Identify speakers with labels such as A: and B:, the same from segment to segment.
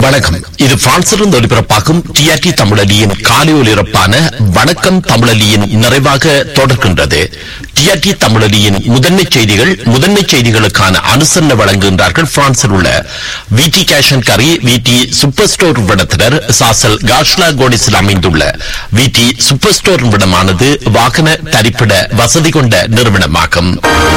A: வணக்கம் இது பிரான்சிலிருந்து ஒலிபரப்பாகும் டிஆர்டி தமிழலியின் காலை ஒலிபரப்பான வணக்கம் தமிழலியின் நிறைவாக தொடர்கின்றது டிஆர்டி தமிழலியின் முதன்மை செய்திகள் முதன்மை செய்திகளுக்கான அனுசரணை வழங்குகின்றார்கள் பிரான்சில் உள்ள விடி கேஷன் கரி விடி சூப்பர் ஸ்டோர் விடத்தினர் சாசல் காஷ்லா கோடிஸில் அமைந்துள்ள விடி சூப்பர் ஸ்டோர் விடமானது வாகன தரிப்பிட வசதி கொண்ட நிறுவனமாகும்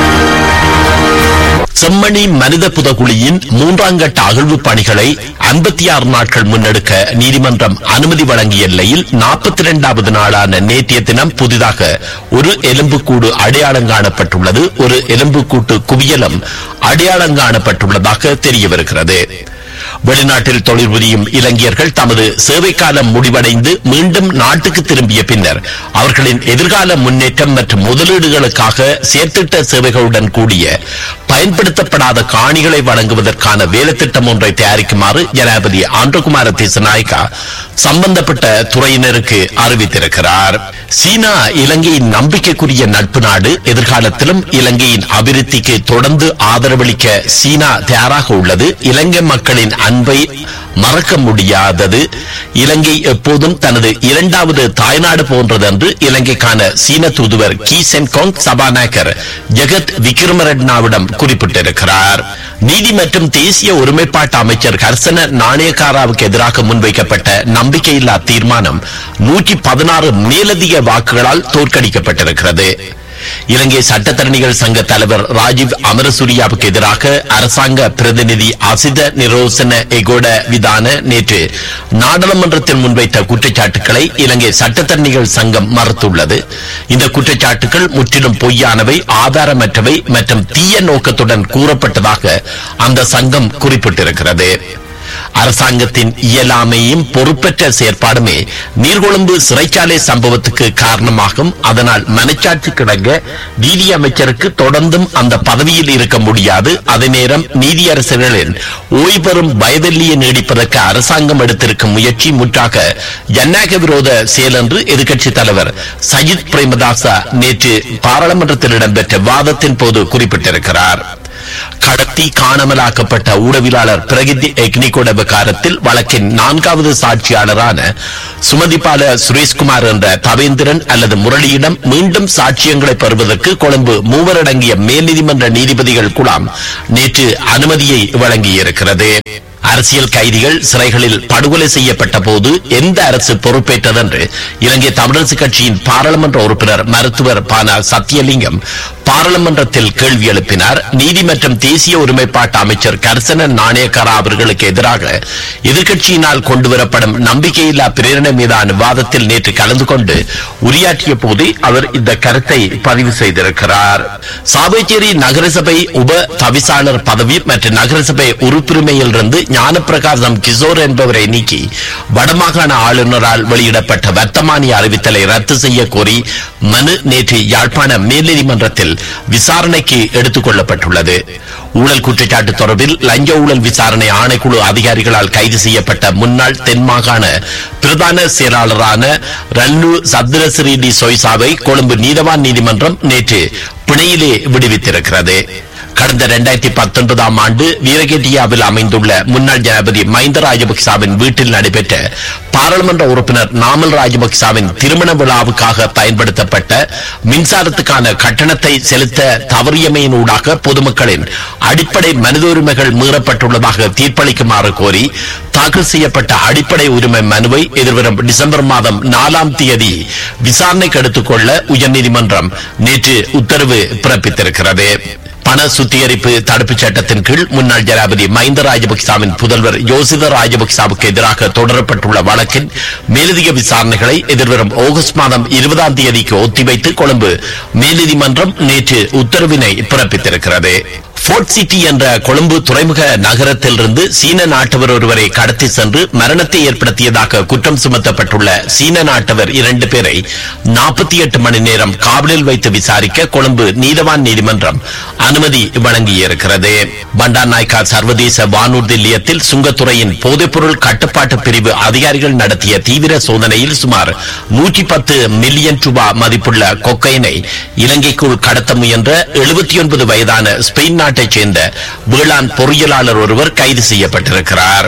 A: செம்மணி மனித புதகுழியின் மூன்றாம் கட்ட அகழ்வு பணிகளை ஐம்பத்தி ஆறு நாட்கள் முன்னெடுக்க நீதிமன்றம் அனுமதி வழங்கிய நிலையில் நாற்பத்தி இரண்டாவது நாளான நேற்றைய தினம் புதிதாக ஒரு எலும்புக்கூடு அடையாளம் காணப்பட்டுள்ளது ஒரு எலும்புக்கூட்டு குவியலும் அடையாளம் காணப்பட்டுள்ளதாக தெரிய வருகிறது வெளிநாட்டில் தொழில் புரியும் இளைஞர்கள் தமது சேவை காலம் முடிவடைந்து மீண்டும் நாட்டுக்கு திரும்பிய பின்னர் அவர்களின் எதிர்கால முன்னேற்றம் மற்றும் முதலீடுகளுக்காக செயற்திட்ட சேவைகளுடன் கூடிய பயன்படுத்தப்படாத காணிகளை வழங்குவதற்கான வேலைத்திட்டம் ஒன்றை தயாரிக்குமாறு ஜனாதிபதி ஆண்டகுமார திசநாயக்கா சம்பந்தப்பட்ட துறையினருக்கு அறிவித்திருக்கிறார் சீனா இலங்கையின் நம்பிக்கைக்குரிய நட்பு நாடு எதிர்காலத்திலும் இலங்கையின் அபிவிருத்திக்கு தொடர்ந்து ஆதரவளிக்க சீனா தயாராக உள்ளது இலங்கை மக்களின் அன்பை மறக்க முடியாதது இலங்கை எப்போதும் தனது இரண்டாவது தாய்நாடு போன்றது என்று இலங்கைக்கான சீன தூதுவர் கி சென்காங் சபாநாயகர் ஜெகத் விக்ரமரெட்னாவிடம் குறிப்பிட்டிருக்கிறார் நீதி மற்றும் தேசிய ஒருமைப்பாட்டு அமைச்சர் ஹர்சன நாணயக்காராவுக்கு எதிராக முன்வைக்கப்பட்ட நம்பிக்கையில்லா தீர்மானம் நூற்றி பதினாறு மேலதிக வாக்குகளால் தோற்கடிக்கப்பட்டிருக்கிறது இலங்கை சட்டத்தரணிகள் சங்க தலைவர் ராஜீவ் அமரசூரியாவுக்கு எதிராக அரசாங்க பிரதிநிதி அசித நிரோசன எகோட விதான நேற்று நாடாளுமன்றத்தில் முன்வைத்த குற்றச்சாட்டுக்களை இலங்கை சட்டத்தரணிகள் சங்கம் மறுத்துள்ளது இந்த குற்றச்சாட்டுகள் முற்றிலும் பொய்யானவை ஆதாரமற்றவை மற்றும் தீய நோக்கத்துடன் கூறப்பட்டதாக அந்த சங்கம் குறிப்பிட்டிருக்கிறது அரசாங்கத்தின் இயலாமையும் பொறுப்பற்ற செயற்பாடுமே நீர்கொழும்பு சிறைச்சாலை சம்பவத்துக்கு காரணமாகும் அதனால் மனச்சாட்சி கிடங்க நீதி அமைச்சருக்கு தொடர்ந்தும் அந்த பதவியில் இருக்க முடியாது அதே நேரம் நீதியரசர்களின் ஓய்வு பெறும் வயதெல்லியை நீடிப்பதற்கு அரசாங்கம் எடுத்திருக்கும் முயற்சி முற்றாக ஜனநாயக விரோத செயல் என்று எதிர்க்கட்சித் தலைவர் சஜித் பிரேமதாசா நேற்று பாராளுமன்றத்தில் இடம்பெற்ற வாதத்தின் போது குறிப்பிட்டிருக்கிறார் கடத்தி காணாமலாக்கப்பட்ட ஊடகவியலாளர் பிரகிதி எக்னிகோட விகாரத்தில் வழக்கின் நான்காவது சாட்சியாளரான சுமதிபால சுரேஷ்குமார் என்ற தவேந்திரன் அல்லது முரளியிடம் மீண்டும் சாட்சியங்களை பெறுவதற்கு கொழும்பு மூவரடங்கிய மேல்நீதிமன்ற நீதிபதிகள் குழாம் நேற்று அனுமதியை வழங்கியிருக்கிறது அரசியல் கைதிகள் சிறைகளில் படுகொலை செய்யப்பட்ட போது எந்த அரசு பொறுப்பேற்றதென்று இலங்கை தமிழரசு கட்சியின் பாராளுமன்ற உறுப்பினர் மருத்துவர் பானா சத்தியலிங்கம் பாராளுமன்றத்தில் கேள்வி எழுப்பினார் நீதி மற்றும் தேசிய ஒருமைப்பாட்டு அமைச்சர் கர்சன நாணயக்காரா அவர்களுக்கு எதிராக எதிர்க்கட்சியினால் கொண்டுவரப்படும் நம்பிக்கையில்லா பிரேரணை மீதான விவாதத்தில் நேற்று கலந்து கொண்டு உரையாற்றிய போது அவர் இந்த கருத்தை பதிவு செய்திருக்கிறார் சாவேச்சேரி நகரசபை உப தவிசாளர் பதவி மற்றும் நகரசபை உறுப்புரிமையிலிருந்து ஞானப்பிரகாசம் கிஷோர் என்பவரை நீக்கி வடமாகாண ஆளுநரால் வெளியிடப்பட்ட வர்த்தமானி அறிவித்தலை ரத்து செய்ய கோரி மனு நேற்று யாழ்ப்பாண மேல்நீதிமன்றத்தில் விசாரணைக்கு எடுத்துக் கொள்ளப்பட்டுள்ளது ஊழல் குற்றச்சாட்டு தொடர்பில் லஞ்ச ஊழல் விசாரணை ஆணைக்குழு அதிகாரிகளால் கைது செய்யப்பட்ட முன்னாள் தென் மாகாண பிரதான செயலாளரான ரல்லு சத்ரசிரி டி சொய்சாவை கொழும்பு நீதவான் நீதிமன்றம் நேற்று பிணையிலே விடுவித்திருக்கிறது கடந்த இரண்டாயிரத்தி பத்தொன்பதாம் ஆண்டு வீரகேட்டியாவில் அமைந்துள்ள முன்னாள் ஜனாதிபதி மஹிந்த ராஜபக்சாவின் வீட்டில் நடைபெற்ற பாராளுமன்ற உறுப்பினர் நாமல் ராஜபக்சாவின் திருமண விழாவுக்காக பயன்படுத்தப்பட்ட மின்சாரத்துக்கான கட்டணத்தை செலுத்த தவறியமையினூடாக பொதுமக்களின் அடிப்படை மனித உரிமைகள் மீறப்பட்டுள்ளதாக தீர்ப்பளிக்குமாறு கோரி தாக்கல் செய்யப்பட்ட அடிப்படை உரிமை மனுவை எதிர்வரும் டிசம்பர் மாதம் நாலாம் தேதி விசாரணைக்கு எடுத்துக்கொள்ள உயர்நீதிமன்றம் நேற்று உத்தரவு பிறப்பித்திருக்கிறது பண சுத்திகரிப்பு தடுப்புச் சட்டத்தின் கீழ் முன்னாள் ஜனாதிபதி மஹிந்த ராஜபக்சாவின் புதல்வர் யோசித ராஜபக்சாவுக்கு எதிராக தொடரப்பட்டுள்ள வழக்கின் மேலதிக விசாரணைகளை எதிர்வரும் ஆகஸ்ட் மாதம் இருபதாம் தேதிக்கு ஒத்திவைத்து கொழும்பு மேல்நீதிமன்றம் நேற்று உத்தரவினை பிறப்பித்திருக்கிறது போர்ட் சிட்டி என்ற கொழும்பு துறைமுக நகரத்திலிருந்து சீன நாட்டவர் ஒருவரை கடத்தி சென்று மரணத்தை ஏற்படுத்தியதாக குற்றம் சுமத்தப்பட்டுள்ள சீன நாட்டவர் இரண்டு பேரை நாற்பத்தி எட்டு மணி நேரம் காவலில் வைத்து விசாரிக்க கொழும்பு நீதவான் நீதிமன்றம் அனுமதி வழங்கியிருக்கிறது பண்டார் நாய்க்கா சர்வதேச வானூர்தி நிலையத்தில் சுங்கத்துறையின் போதைப்பொருள் கட்டுப்பாட்டு பிரிவு அதிகாரிகள் நடத்திய தீவிர சோதனையில் சுமார் நூற்றி பத்து மில்லியன் ரூபாய் மதிப்புள்ள கொக்கைனை இலங்கைக்குள் கடத்த முயன்ற எழுபத்தி ஒன்பது வயதான ஸ்பெயின் நாட்டைச் சேர்ந்த வேளாண் பொறியியலாளர் ஒருவர் கைது செய்யப்பட்டிருக்கிறார்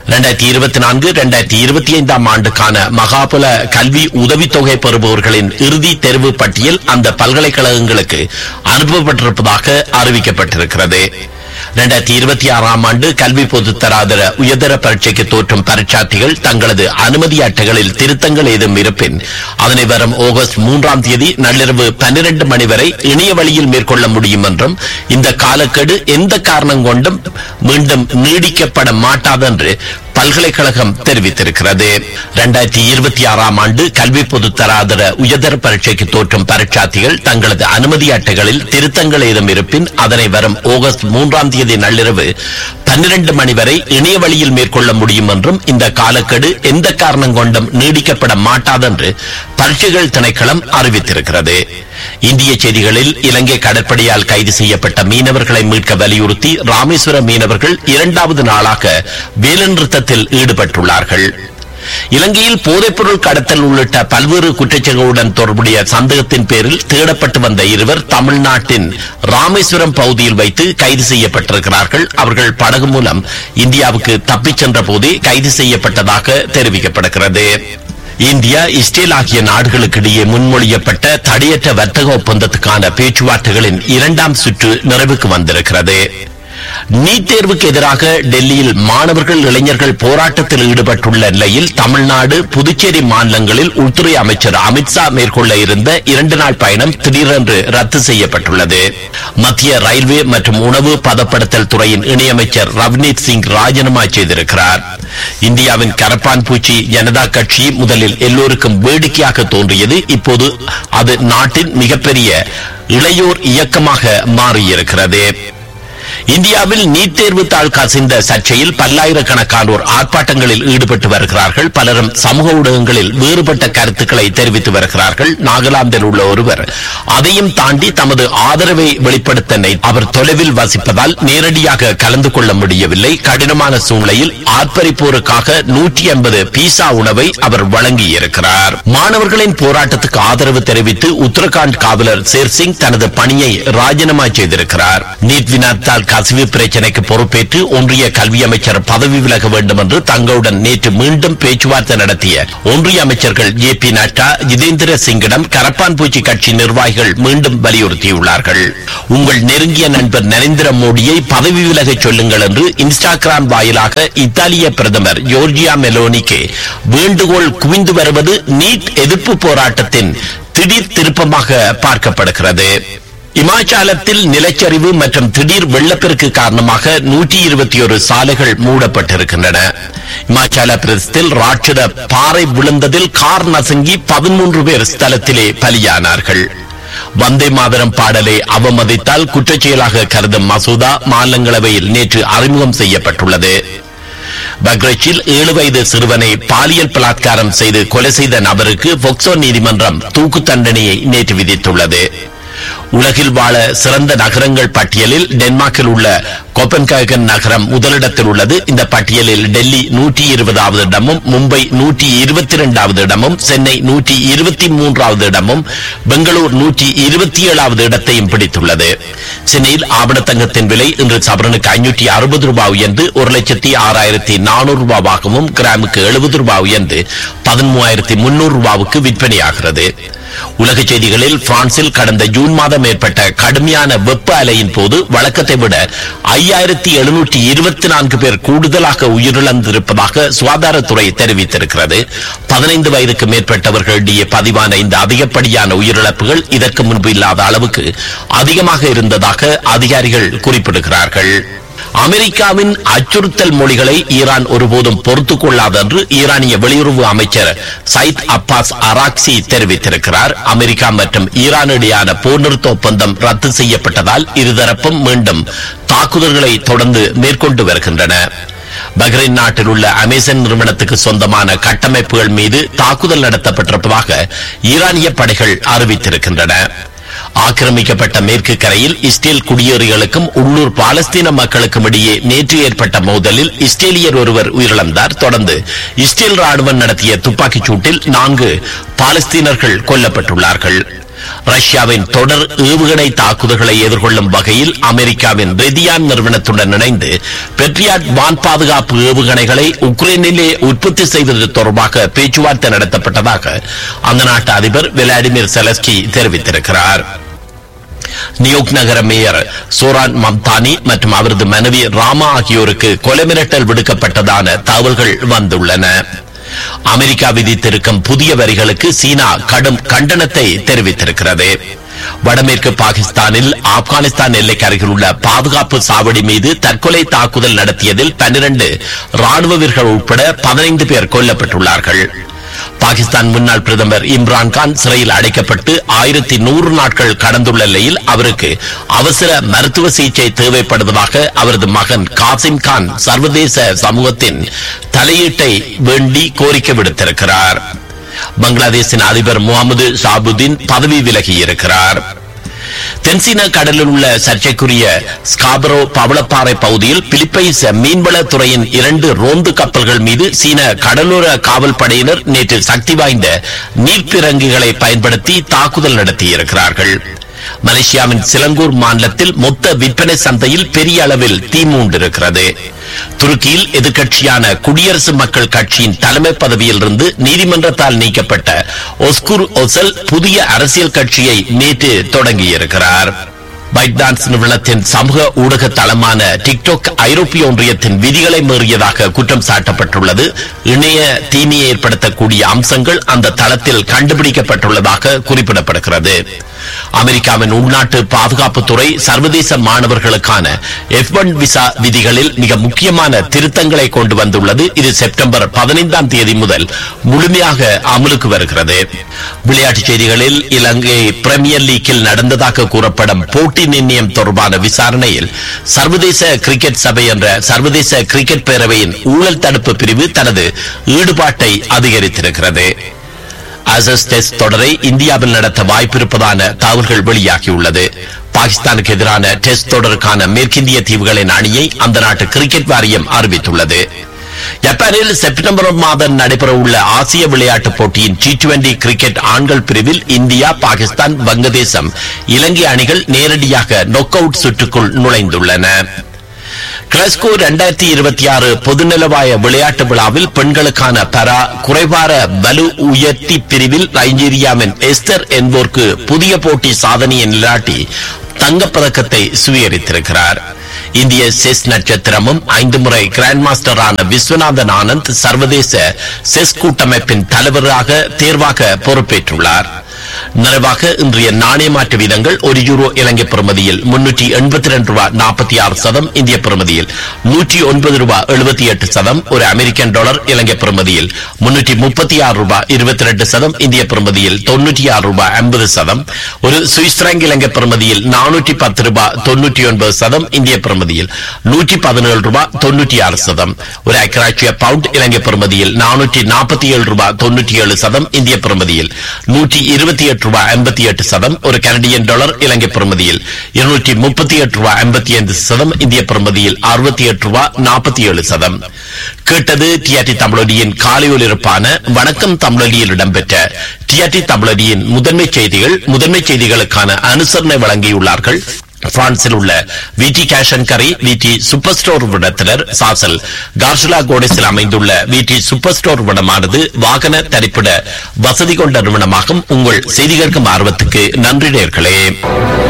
A: இரண்டாயிரத்தி இருபத்தி நான்கு இரண்டாயிரத்தி இருபத்தி ஐந்தாம் ஆண்டுக்கான மகாபல கல்வி உதவித்தொகை பெறுபவர்களின் இறுதி தேர்வு பட்டியல் அந்த பல்கலைக்கழகங்களுக்கு அனுப்பப்பட்டிருப்பதாக அறிவிக்கப்பட்டிருக்கிறது இரண்டாயிரத்தி இருபத்தி ஆறாம் ஆண்டு கல்வி பொதுத்தராதர உயர்தர பரீட்சைக்கு தோற்றும் பரீட்சார்த்திகள் தங்களது அனுமதி அட்டைகளில் திருத்தங்கள் ஏதும் இருப்பின் அதனை வரும் ஆகஸ்ட் மூன்றாம் தேதி நள்ளிரவு பன்னிரண்டு மணி வரை இணைய வழியில் மேற்கொள்ள முடியும் என்றும் இந்த காலக்கெடு எந்த காரணம் கொண்டும் மீண்டும் நீடிக்கப்பட மாட்டாதென்று பல்கலைக்கழகம் தெரிவித்திருக்கிறது இரண்டாயிரத்தி இருபத்தி ஆறாம் ஆண்டு கல்வி பொதுத்தராதர உயர்தர பரீட்சைக்கு தோற்றும் பரீட்சார்த்திகள் தங்களது அனுமதி அட்டைகளில் திருத்தங்கள் ஏதும் இருப்பின் அதனை வரும் ஆகஸ்ட் மூன்றாம் தேதி நள்ளிரவு பன்னிரண்டு மணி வரை இணைய வழியில் மேற்கொள்ள முடியும் என்றும் இந்த காலக்கெடு எந்த காரணம் கொண்டும் நீடிக்கப்பட மாட்டாதென்று பரீட்சைகள் திணைக்களம் அறிவித்திருக்கிறது இந்திய செய்திகளில் இலங்கை கடற்படையால் கைது செய்யப்பட்ட மீனவர்களை மீட்க வலியுறுத்தி ராமேஸ்வர மீனவர்கள் இரண்டாவது நாளாக வேலைநிறுத்தத்தில் ஈடுபட்டுள்ளார்கள் இலங்கையில் போதைப்பொருள் கடத்தல் உள்ளிட்ட பல்வேறு குற்றச்செயல்களுடன் தொடர்புடைய சந்தேகத்தின் பேரில் தேடப்பட்டு வந்த இருவர் தமிழ்நாட்டின் ராமேஸ்வரம் பகுதியில் வைத்து கைது செய்யப்பட்டிருக்கிறார்கள் அவர்கள் படகு மூலம் இந்தியாவுக்கு தப்பிச் சென்ற போதே கைது செய்யப்பட்டதாக தெரிவிக்கப்படுகிறது இந்தியா இஸ்ரேல் ஆகிய நாடுகளுக்கிடையே முன்மொழியப்பட்ட தடையற்ற வர்த்தக ஒப்பந்தத்துக்கான பேச்சுவார்த்தைகளின் இரண்டாம் சுற்று நிறைவுக்கு வந்திருக்கிறது நீட் தேர்வுக்கு எதிராக டெல்லியில் மாணவர்கள் இளைஞர்கள் போராட்டத்தில் ஈடுபட்டுள்ள நிலையில் தமிழ்நாடு புதுச்சேரி மாநிலங்களில் உள்துறை அமைச்சர் அமித்ஷா மேற்கொள்ள இருந்த இரண்டு நாள் பயணம் திடீரென்று ரத்து செய்யப்பட்டுள்ளது மத்திய ரயில்வே மற்றும் உணவு பதப்படுத்தல் துறையின் இணையமைச்சர் ரவ்னீத் சிங் ராஜினாமா செய்திருக்கிறார் இந்தியாவின் கரப்பான் பூச்சி ஜனதா கட்சி முதலில் எல்லோருக்கும் வேடிக்கையாக தோன்றியது இப்போது அது நாட்டின் மிகப்பெரிய இளையோர் இயக்கமாக மாறியிருக்கிறது இந்தியாவில் நீட் தேர்வு தாள் கசிந்த சர்ச்சையில் பல்லாயிரக்கணக்கானோர் ஆர்ப்பாட்டங்களில் ஈடுபட்டு வருகிறார்கள் பலரும் சமூக ஊடகங்களில் வேறுபட்ட கருத்துக்களை தெரிவித்து வருகிறார்கள் நாகாலாந்தில் உள்ள ஒருவர் அதையும் தாண்டி தமது ஆதரவை வெளிப்படுத்த நினை- அவர் தொலைவில் வசிப்பதால் நேரடியாக கலந்து கொள்ள முடியவில்லை கடினமான சூழ்நிலையில் ஆர்ப்பரிப்போருக்காக நூற்றி ஐம்பது பீசா உணவை அவர் வழங்கியிருக்கிறார் மாணவர்களின் போராட்டத்துக்கு ஆதரவு தெரிவித்து உத்தரகாண்ட் காவலர் சேர்சிங் தனது பணியை ராஜினாமா செய்திருக்கிறார் நீட் வினாத்தால் கசிவு பிரச்சினைக்கு பொறுப்பேற்று ஒன்றிய கல்வி அமைச்சர் பதவி விலக வேண்டும் என்று தங்களுடன் நேற்று மீண்டும் பேச்சுவார்த்தை நடத்திய ஒன்றிய அமைச்சர்கள் ஜே பி நட்டா ஜிதேந்திர சிங்கிடம் கரப்பான் பூச்சி கட்சி நிர்வாகிகள் மீண்டும் வலியுறுத்தியுள்ளார்கள் உங்கள் நெருங்கிய நண்பர் நரேந்திர மோடியை பதவி விலகச் சொல்லுங்கள் என்று இன்ஸ்டாகிராம் வாயிலாக இத்தாலிய பிரதமர் ஜோர்ஜியா மெலோனிக்கு வேண்டுகோள் குவிந்து வருவது நீட் எதிர்ப்பு போராட்டத்தின் திடீர் திருப்பமாக பார்க்கப்படுகிறது இமாச்சலத்தில் நிலச்சரிவு மற்றும் திடீர் வெள்ளப்பெருக்கு காரணமாக நூற்றி இருபத்தி ஒரு சாலைகள் மூடப்பட்டிருக்கின்றன இமாச்சல பிரதேசத்தில் ராட்சத பாறை விழுந்ததில் கார் நசுங்கி பதிமூன்று பேர் ஸ்தலத்திலே பலியானார்கள் வந்தே மாதரம் பாடலை அவமதித்தால் குற்றச்செயலாக கருதும் மசோதா மாநிலங்களவையில் நேற்று அறிமுகம் செய்யப்பட்டுள்ளது பக்ரைச்சில் ஏழு வயது சிறுவனை பாலியல் பலாத்காரம் செய்து கொலை செய்த நபருக்கு போக்சோ நீதிமன்றம் தூக்கு தண்டனையை நேற்று விதித்துள்ளது உலகில் வாழ சிறந்த நகரங்கள் பட்டியலில் டென்மார்க்கில் உள்ள கோப்பன்காகன் நகரம் முதலிடத்தில் உள்ளது இந்த பட்டியலில் டெல்லி நூற்றி இருபதாவது இடமும் மும்பை நூற்றி இருபத்தி இரண்டாவது இடமும் சென்னை நூற்றி இருபத்தி மூன்றாவது இடமும் பெங்களூர் நூற்றி இருபத்தி ஏழாவது இடத்தையும் பிடித்துள்ளது சென்னையில் ஆவணத்தங்கத்தின் விலை இன்று சவரனுக்கு ஐநூற்றி அறுபது ரூபாய் உயர்ந்து ஒரு லட்சத்தி ஆறாயிரத்தி நானூறு ரூபாவாகவும் கிராமுக்கு எழுபது ரூபாய் உயர்ந்து பதிமூவாயிரத்தி முன்னூறு ரூபாவுக்கு விற்பனையாகிறது உலக செய்திகளில் பிரான்சில் கடந்த ஜூன் மாதம் ஏற்பட்ட கடுமையான வெப்ப அலையின் போது வழக்கத்தை விட ஐயாயிரத்தி எழுநூற்றி இருபத்தி நான்கு பேர் கூடுதலாக உயிரிழந்திருப்பதாக சுகாதாரத்துறை தெரிவித்திருக்கிறது பதினைந்து வயதுக்கு மேற்பட்டவர்களிடையே பதிவான இந்த அதிகப்படியான உயிரிழப்புகள் இதற்கு முன்பு இல்லாத அளவுக்கு அதிகமாக இருந்ததாக அதிகாரிகள் குறிப்பிடுகிறார்கள் அமெரிக்காவின் அச்சுறுத்தல் மொழிகளை ஈரான் ஒருபோதும் பொறுத்துக் கொள்ளாது என்று ஈரானிய வெளியுறவு அமைச்சர் சயித் அப்பாஸ் அராக்சி தெரிவித்திருக்கிறார் அமெரிக்கா மற்றும் ஈரான் இடையான போர் நிறுத்த ஒப்பந்தம் ரத்து செய்யப்பட்டதால் இருதரப்பும் மீண்டும் தாக்குதல்களை தொடர்ந்து மேற்கொண்டு வருகின்றன பஹ்ரைன் நாட்டில் உள்ள அமேசன் நிறுவனத்துக்கு சொந்தமான கட்டமைப்புகள் மீது தாக்குதல் நடத்தப்பட்டிருப்பதாக ஈரானிய படைகள் அறிவித்திருக்கின்றன ஆக்கிரமிக்கப்பட்ட மேற்கு கரையில் இஸ்ரேல் குடியேறிகளுக்கும் உள்ளூர் பாலஸ்தீன மக்களுக்கும் இடையே நேற்று ஏற்பட்ட மோதலில் இஸ்ரேலியர் ஒருவர் உயிரிழந்தார் தொடர்ந்து இஸ்ரேல் ராணுவம் நடத்திய துப்பாக்கிச் சூட்டில் நான்கு பாலஸ்தீனர்கள் கொல்லப்பட்டுள்ளார்கள் ரஷ்யாவின் தொடர் ஏவுகணை தாக்குதல்களை எதிர்கொள்ளும் வகையில் அமெரிக்காவின் ரெதியான் நிறுவனத்துடன் இணைந்து பெட்ரியாட் வான் பாதுகாப்பு ஏவுகணைகளை உக்ரைனிலே உற்பத்தி செய்வது தொடர்பாக பேச்சுவார்த்தை நடத்தப்பட்டதாக அந்த நாட்டு அதிபர் விளாடிமிர் செலஸ்கி தெரிவித்திருக்கிறார் நியூயார்க் நகர மேயர் சோரான் மம்தானி மற்றும் அவரது மனைவி ராமா ஆகியோருக்கு கொலை மிரட்டல் விடுக்கப்பட்டதான தகவல்கள் வந்துள்ளன அமெரிக்கா விதித்திருக்கும் புதிய வரிகளுக்கு சீனா கடும் கண்டனத்தை தெரிவித்திருக்கிறது வடமேற்கு பாகிஸ்தானில் ஆப்கானிஸ்தான் எல்லைக்கு அருகில் உள்ள பாதுகாப்பு சாவடி மீது தற்கொலை தாக்குதல் நடத்தியதில் பன்னிரண்டு ராணுவ வீரர்கள் உட்பட பதினைந்து பேர் கொல்லப்பட்டுள்ளார்கள் பாகிஸ்தான் முன்னாள் பிரதமர் இம்ரான்கான் சிறையில் அடைக்கப்பட்டு ஆயிரத்தி நூறு நாட்கள் கடந்துள்ள நிலையில் அவருக்கு அவசர மருத்துவ சிகிச்சை தேவைப்படுவதாக அவரது மகன் காசிம் கான் சர்வதேச சமூகத்தின் தலையீட்டை வேண்டி கோரிக்கை விடுத்திருக்கிறார் பங்களாதேஷின் அதிபர் முகமது ஷாபுதீன் பதவி விலகி இருக்கிறார் தென்சீன கடலில் உள்ள சர்ச்சைக்குரிய ஸ்காபரோ பவளப்பாறை பகுதியில் பிலிப்பைன்ஸ் மீன்வளத்துறையின் இரண்டு ரோந்து கப்பல்கள் மீது சீன கடலோர காவல் படையினர் நேற்று சக்தி வாய்ந்த நீர்ப்பிறங்கிகளை பயன்படுத்தி தாக்குதல் நடத்தியிருக்கிறார்கள் மலேசியாவின் சிலங்கூர் மாநிலத்தில் மொத்த விற்பனை சந்தையில் பெரிய அளவில் தீ மூண்டிருக்கிறது துருக்கியில் எதிர்க்கட்சியான குடியரசு மக்கள் கட்சியின் தலைமை பதவியில் இருந்து நீதிமன்றத்தால் நீக்கப்பட்ட ஒஸ்குர் ஒசல் புதிய அரசியல் கட்சியை நேற்று தொடங்கியிருக்கிறார் பைட்டான்ஸ் நிறுவனத்தின் சமூக ஊடக தளமான டிக்டாக் ஐரோப்பிய ஒன்றியத்தின் விதிகளை மீறியதாக குற்றம் சாட்டப்பட்டுள்ளது இணைய தீமையை ஏற்படுத்தக்கூடிய அம்சங்கள் அந்த தளத்தில் கண்டுபிடிக்கப்பட்டுள்ளதாக குறிப்பிடப்படுகிறது அமெரிக்காவின் உள்நாட்டு பாதுகாப்புத்துறை சர்வதேச மாணவர்களுக்கான எஃப் ஒன் விசா விதிகளில் மிக முக்கியமான திருத்தங்களை கொண்டு வந்துள்ளது இது செப்டம்பர் பதினைந்தாம் தேதி முதல் முழுமையாக அமலுக்கு வருகிறது விளையாட்டுச் செய்திகளில் இலங்கை பிரீமியர் லீக்கில் நடந்ததாக கூறப்படும் போட்டி நிர்ணயம் தொடர்பான விசாரணையில் சர்வதேச கிரிக்கெட் சபை என்ற சர்வதேச கிரிக்கெட் பேரவையின் ஊழல் தடுப்பு பிரிவு தனது ஈடுபாட்டை அதிகரித்திருக்கிறது அசஸ் டெஸ்ட் தொடரை இந்தியாவில் நடத்த வாய்ப்பிருப்பதான தகவல்கள் வெளியாகியுள்ளது பாகிஸ்தானுக்கு எதிரான டெஸ்ட் தொடருக்கான மேற்கிந்திய தீவுகளின் அணியை அந்த நாட்டு கிரிக்கெட் வாரியம் அறிவித்துள்ளது ஜப்பானில் செப்டம்பர் மாதம் நடைபெறவுள்ள ஆசிய விளையாட்டுப் போட்டியின் டி டுவெண்டி கிரிக்கெட் ஆண்கள் பிரிவில் இந்தியா பாகிஸ்தான் வங்கதேசம் இலங்கை அணிகள் நேரடியாக நொக் அவுட் சுற்றுக்குள் நுழைந்துள்ளன கிளஸ்கோ இரண்டாயிரத்தி இருபத்தி ஆறு பொதுநலவாய விளையாட்டு விழாவில் பெண்களுக்கான பரா குறைவார வலு உயர்த்தி பிரிவில் நைஜீரியாவின் எஸ்தர் என்போருக்கு புதிய போட்டி சாதனையை நிலாட்டி தங்கப்பதக்கத்தை சுவீகரித்திருக்கிறார் இந்திய செஸ் நட்சத்திரமும் ஐந்து முறை கிராண்ட் மாஸ்டரான விஸ்வநாதன் ஆனந்த் சர்வதேச செஸ் கூட்டமைப்பின் தலைவராக தேர்வாக பொறுப்பேற்றுள்ளார் நிறைவாக இன்றைய நாணய மாற்று வீதங்கள் ஒரு யூரோ இலங்கை பெறுமதியில் முன்னூற்றி எண்பத்தி ரெண்டு ரூபாய் நாற்பத்தி ஆறு சதம் இந்திய பெறுமதியில் நூற்றி ஒன்பது ரூபாய் எழுபத்தி எட்டு சதம் ஒரு அமெரிக்கன் டாலர் இலங்கை பெறுமதியில் முன்னூற்றி முப்பத்தி ஆறு ரூபாய் இருபத்தி ரெண்டு சதம் இந்திய பெறுமதியில் தொன்னூற்றி ஆறு ரூபாய் ஐம்பது சதம் ஒரு சுவிஸ் பிராங்க் இலங்கை பெறுமதியில் நானூற்றி பத்து ரூபாய் தொன்னூற்றி ஒன்பது சதம் இந்திய பெறுமதியில் நூற்றி பதினேழு ரூபாய் தொன்னூற்றி ஆறு சதம் ஒரு அக்கராட்சிய பவுண்ட் இலங்கை பெறுமதியில் நானூற்றி நாற்பத்தி ஏழு ரூபாய் தொன்னூற்றி ஏழு சதம் இந்திய பெறுமதியில் நூற்றி இருபத்தி எட்டு ரூபாய் ஐம்பத்தி எட்டு சதம் ஒரு கனடியன் டாலர் இலங்கை பெறுமதியில் இருநூற்றி முப்பத்தி எட்டு ரூபாய் ஐம்பத்தி ஐந்து சதம் இந்திய பெறுமதியில் அறுபத்தி எட்டு ரூபாய் நாற்பத்தி ஏழு சதம் கேட்டது டிஆர்டி தமிழொலியின் காலை ஒலிபரப்பான வணக்கம் தமிழொலியில் இடம்பெற்ற டிஆர்டி தமிழொலியின் முதன்மை செய்திகள் முதன்மை செய்திகளுக்கான அனுசரணை வழங்கியுள்ளார்கள் பிரான்சில் உள்ள விடி கேஷ் அண்ட் கரி விடி சூப்பர் ஸ்டோர் விடத்தினர் சாசல் கார்ஷுலா கோடேஸில் அமைந்துள்ள விடி சூப்பர் ஸ்டோர் விடமானது வாகன தரிப்பிட வசதி கொண்ட நிறுவனமாகும் உங்கள் செய்தி கேட்கும் ஆர்வத்துக்கு நன்றி நேர்களே